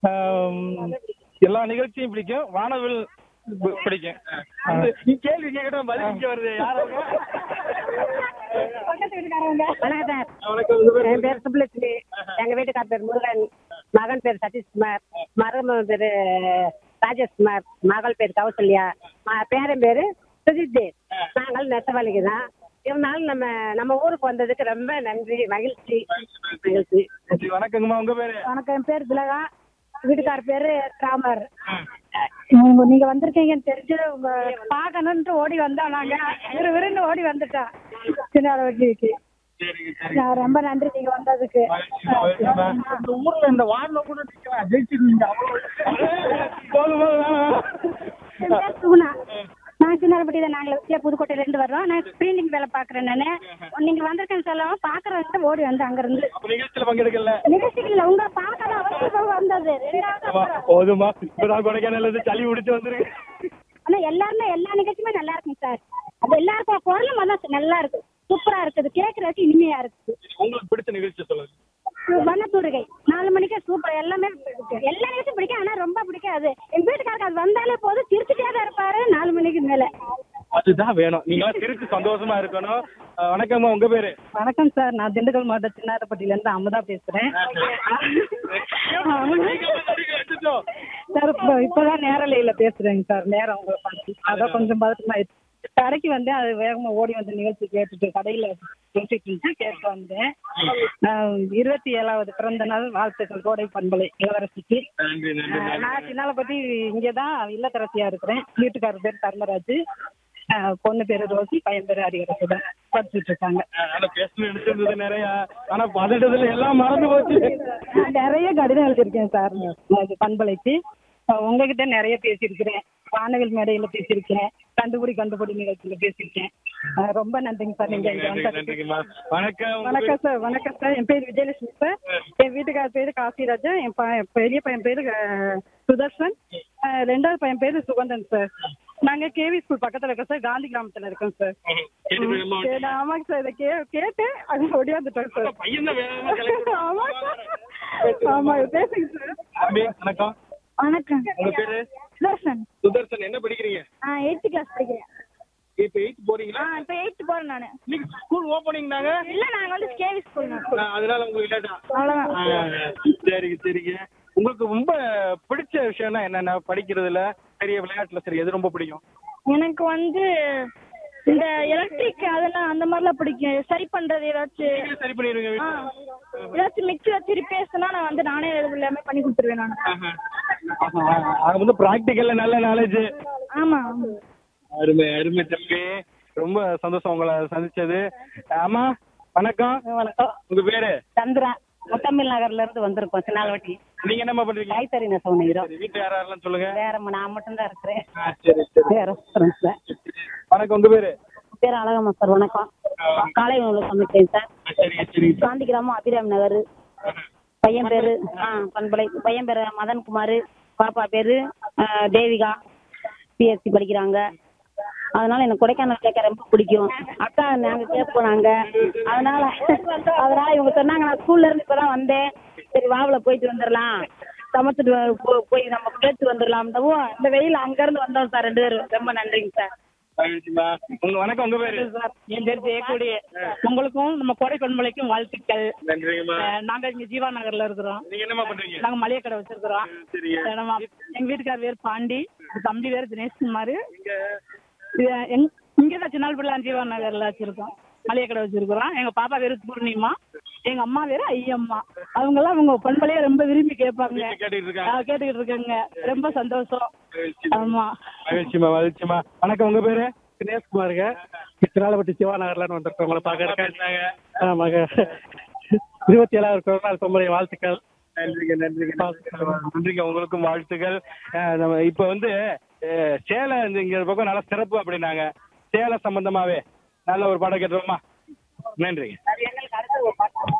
ஆம், எல்லா நிகழ்ச்சியும் பிடிக்கும் வானவில் பி- பிடிக்கும் நீ கேள்வி கேட்கணும் பதில் இங்க வருது யார் அவங்க? வணக்கம் சார் வணக்கம் உங்க பேர் என் பேர் சுப்புலட்சுமி எங்க வீட்டுக்கார பேர் முருகன் மகன் பேர் சதீஷ்குமார் மருமகன் பேரு ராஜேஷ்குமார் மகள் பேர் கௌசல்யா ம- பேரன் பேரு சுஜித் நாங்கள் நெசவாளிக்கு தான் இருந்தாலும் நம்ம நம்ம ஊருக்கு வந்ததுக்கு ரொம்ப நன்றி மகிழ்ச்சி மகிழ்ச்சி சரி, வணக்கங்கம்மா உங்க பேரு வணக்கம் என் பேர் திலகா வீட்டுக்கார பேரு ராமர் உங்க- நீங்க வந்திருக்கீங்கன்னு தெரிஞ்சு உங்க பார்க்கணுன்ட்டு ஓடி வந்தோம் நாங்க விறு விறுன்னு ஓடி வந்துட்டோம் சின்ன வட்டிக்கு நான் ரொம்ப நன்றி நீங்க வந்ததுக்கு இந்த ஊர்ல இந்த வார்டுல கூட நிக்கலாம் ஜெயிச்சிருந்தீங்க அவ்வளவு போதும், போதும், வேணாம். என் பேர் சுகுணா நான் சின்னாரப்பட்டி தான் நாங்கள் வச்சியா புதுக்கோட்டையில இருந்து வர்றோம் நான் பிரிண்டிங் வேலை பாக்குறேன் நானு நீங்க வந்திருக்கேன்னு சொல்லாம பாக்குறேன் ஓடி வந்து அங்க இருந்து அப்ப நிகழ்ச்சியில பங்கெடுக்கல நிகழ்ச்சிகள் உங்க பார்க்கணும் அவசியம் வந்தது ரெண்டாவது ஆமா, அப்புறம். போதுமா இப்பதான் கொடைக்கானல்ல இருந்து சளி பிடிச்சு வந்துருக்கு ஆனா எல்லாருமே எல்லா நிகழ்ச்சியுமே நல்லா இருக்குங்க சார் அது எல்லாருக்கும் குரலும் வந்து நல்லா இருக்கு சூப்பரா இருக்குது கேட்கறதுக்கு இனிமையா இருக்குது உங்களுக்கு பிடிச்ச நிகழ்ச்சி சொல்லுங்க வண்ணத்தூரிகை நாலு மணிக்கே சூப்பர் எல்லாமே பிடிக்கும் எல்லா நிகழ்ச்சியும் பிடிக்கும் ஆனா ரொம்ப பிடிக்காது எங்க வீட்டுக்காரருக்கு அது வந்தாலே போதும் சிரிச்சுட்டே தான் இருப்பாரு நாலு மணிக்கு மேல அதுதான் வேணும் நீங்க எல்லாம் சிரிச்சு சந்தோஷமா இருக்கணும் அஹ், வணக்கம்மா உங்க பேரு வணக்கம் சார் நான் திண்டுக்கல் மாவட்டம் சின்னாரப்பட்டியில இருந்து அமுதா பேசுறேன் சார் இப்போ இப்பதான் நேரலையில பேசுறேங்க சார் நேரம் உங்களை பார்த்து அதான் கொஞ்சம் பதட்டமாயிடுச்சு கடைக்கு வந்து அது வேகமா ஓடி வந்து நிகழ்ச்சி கேட்டுட்டு கடையில பேசிட்டு இருந்துச்சு கேட்டு வந்தேன் ஆஹ் இருபத்தி ஏழாவது பிறந்த நாள் வாழ்த்துக்கள் கோடை பண்பலை இளவரசிக்கு நன்றி நன்றி ஆஹ் நான் சின்னால பத்தி இங்கதான் இல்லத்தரசியா இருக்கிறேன் வீட்டுக்காரர் பேர் தர்மராஜ் ஆஹ் பொண்ணு பேரு ரோசி பையன் பேரு ஹரிகரசுடன் படிச்சுட்டு இருக்காங்க ஆனா பேசணும் நினைச்சிருந்தது நிறைய ஆனா பதட்டத்துல எல்லாம் மறந்து போச்சு நான் நிறைய கடிதம் எழுதியிருக்கேன் சார் அது பண்பலைக்கு அஹ் உங்ககிட்ட நிறைய பேசியிருக்கிறேன் வானவில் மேடையில பேசியிருக்கேன் கண்டுபிடி கண்டுபிடி நிகழ்ச்சியில பேசியிருக்கேன் அஹ் ரொம்ப நன்றிங்க சார் நீங்க இங்க நன்றி, வந்ததுக்கு. நன்றிங்கம்மா வணக்கம் உங்க வணக்கம் சார் வணக்கம் சார் என் பேர் விஜயலட்சுமி சார் என் வீட்டுக்கார பேரு காசிராஜா என் ப- பெரிய பையன் பேரு அஹ், சுதர்ஷன் அஹ், ரெண்டாவது பையன் பேரு சுகந்தன் சார் நாங்க கேவி ஸ்கூல் பக்கத்துல இருக்கோம் சார் காந்தி கிராமத்துல இருக்கோம் சார் கேட்டுக்கோங்கம்மா. சரி, ஆமாங்க சார் இதை கே கேட்டேன் அது ஓடியாந்துட்டோம் சார் பையன் தான் வேகமா கிளம்பி ஆமா ஆமா பேசுங்க சார் தம்பி வணக்கம் வணக்கம் உங்க பேரு சுதர்ஷன் சுதர்சன் என்ன படிக்கிறீங்க ஆ எயித்து கிளாஸ் படிக்கிறேன் இப்ப எயித் போறீங்களா ஆ இப்போ எயித்து போறேன் நான் இன்னைக்கு ஸ்கூல் ஓபனிங் தாங்க இல்ல நாங்க வந்து கேவி ஸ்கூல் நான் அதனால உங்களுக்கு லேட்டா அவ்வளவுதான் சரிங்க சரிங்க உங்களுக்கு ரொம்ப பிடிச்ச விஷயம்னா என்னென்ன படிக்கிறதுல பெரிய விளையாட்டுல சரி எது ரொம்ப பிடிக்கும் எனக்கு வந்து இந்த எலக்ட்ரிக் அதெல்லாம் அந்த மாதிரிலாம் பிடிக்கும் சரி பண்றது ஏதாச்சும் நீங்களே சரி பண்ணிடுவீங்க ஆ, வீட்டுல? ஏதாச்சும் மிக்சி வச்சு ரிப்பேர்ஸ்னா நான் வந்து நானே எல்லாமே பண்ணி கொடுத்துருவேன் நான் ஆஹா. ஆஹா. அது வந்து ப்ராக்டிக்கல்ல நல்ல நாலேஜ் ஆமா ஆமா. அருமை அருமை தம்பி ரொம்ப சந்தோஷம் உங்களை சந்திச்சது ஆமா வணக்கம் வணக்கம் உங்க பேரு சந்திரா முத்தமிழ் நகர்ல இருந்து வந்திருக்கோம் சின்னாலவட்டி நீங்க என்னம்மா பண்றீங்க கைத்தறி நெசவு நெய்கிறோம் சரி, வீட்டுல யார் யாரெல்லாம் சொல்லுங்க வேற நான் மட்டும் தான் இருக்கிறேன் ஆ, சரி சரி வேற ஒருத்தரும் இல்ல. வணக்கம் உங்க பேரு பேர் அழகம்மா சார் வணக்கம் காலை உணவு சமைக்கிறேன் சார் ஆ, சரிங்க சரிங்க காந்தி கிராமம் அபிராம் நகர் பையன் பேரு ஆ பண்பலை பையன் பேரு மதன்குமார் பாப்பா பேரு ஆ, தேவிகா பிஎஸ்சி படிக்கிறாங்க அதனால எனக்கு கொடைக்கானல் கேட்க ரொம்ப பிடிக்கும் அக்கா நாங்க கேட்போம் நாங்க அதனால அதனால இவங்க சொன்னாங்க நான் ஸ்கூல்ல இருந்து இப்பதான் வந்தேன் சரி வாவல போயிட்டு வந்துடலாம் சமைச்சிட்டு வ- போ- போய் நம்ம கேட்டு வந்துடலாம்னவும் இந்த வெயில் அங்க இருந்து வந்தோம் சார் ரெண்டு பேரும் ரொம்ப நன்றிங்க சார் மகிழ்ச்சிம்மா. உங்க வணக்கம் உங்க பேரு சார் என் பேர் ஜெயக்கொடி உங்களுக்கும் நம்ம கோடை பண்பலைக்கும் வாழ்த்துக்கள் நன்றிங்கம்மா அஹ் நாங்க இங்க ஜீவா நகர்ல இருக்கிறோம் நீங்க என்னம்மா பண்றீங்க நாங்க மளிகை கடை வச்சிருக்கிறோம் சரிங்க அஹ் நம்ம எங்க வீட்டுக்கார் பேர் பாண்டி தம்பி பேர் தினேஷ்குமார் இங்கதான் சின்னால்பள்ளம் ஜீவா நகர்ல வச்சிருக்கோம் மளிகை கடை வச்சிருக்கிறோம் எங்க பாப்பா பேரு பூர்ணிமா எங்க அம்மா பேரு ஐயம்மா அவங்க எல்லாம் அவங்க பண்பலையே ரொம்ப விரும்பி கேட்பாங்க வீட்டுல கேட்டுட்டு இருக்காங்க அஹ் கேட்டுக்கிட்டு இருக்காங்க ரொம்ப சந்தோஷம் ஆமா மகிழ்ச்சிமா மகிழ்ச்சிமா வணக்கம் உங்க பேரு தினேஷ்குமாருங்க திருநாளப்பட்டி சிவா நகர்லன்னு வந்திருக்கோம் உங்களை பார்க்கறதுக்கு ஆமாங்க இருபத்தி ஏழாவது பிறந்தநாள் பொம்பளை வாழ்த்துக்கள் நன்றிங்க நன்றிங்க நன்றிங்க உங்களுக்கும் வாழ்த்துக்கள் அஹ் நம்ம இப்ப வந்து அஹ், சேலம் இந்த இங்க பக்கம் நல்ல சிறப்பு அப்படின்னாங்க சேலம் சம்பந்தமாவே நல்ல ஒரு பாடம் கேட்டுருவோமா நன்றிங்க எங்களுக்கு அடுத்த ஒரு பாட்டு